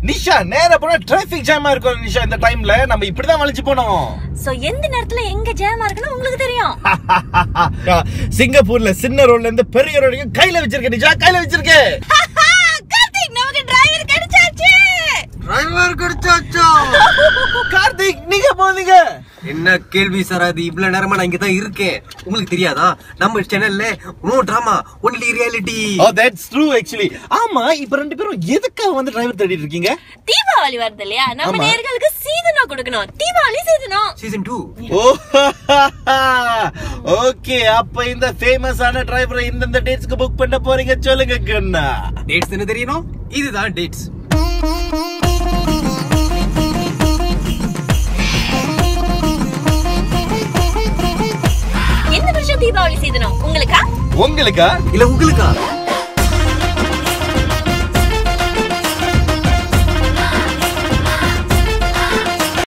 நிஷா நேரா போனா டிராபிக் ஜாமா இருக்கும் நிஷா இந்த டைம்ல நம்ம இப்படிதான் வளைச்சு போனோம் சோ எந்த நேரத்துல எங்க ஜாமா இருக்குன்னு உங்களுக்கு தெரியும் சிங்கப்பூர்ல சின்ன ரோட்ல இருந்து பெரிய ரோடு வரைக்கும் கையில வச்சிருக்க நிஷா கையில வச்சிருக்க கார்த்திக் நமக்கு டிரைவர் கிடைச்சாச்சு டிரைவர் கிடைச்சாச்சா கார்த்திக் நீங்க போனீங்க என்ன கேள்வி சார் அது இவ்வளவு நேரமா நான் இங்க தான் இருக்கேன் உங்களுக்கு தெரியாதா நம்ம சேனல்ல no drama only reality oh that's true actually ஆமா இப்ப ரெண்டு பேரும் எதுக்காக வந்து டிரைவர் தேடிட்டு இருக்கீங்க தீபாவளி வருது இல்லையா நம்ம ஆமா. நேர்களுக்கு சீதனா கொடுக்கணும் தீபாவளி சீதனம் சீசன் டூ ஓ ஓகே அப்ப இந்த ஃபேமஸான டிரைவரை இந்தந்த டேட்ஸ்க்கு புக் பண்ண போறீங்க சொல்லுங்க கண்ணா டேட்ஸ் என்ன தெரியணும் இதுதான் டேட்ஸ் எந்த வருஷம் தீபாவளி சீதனம் உங்களுக்கா உங்களுக்கா இல்ல உங்களுக்கா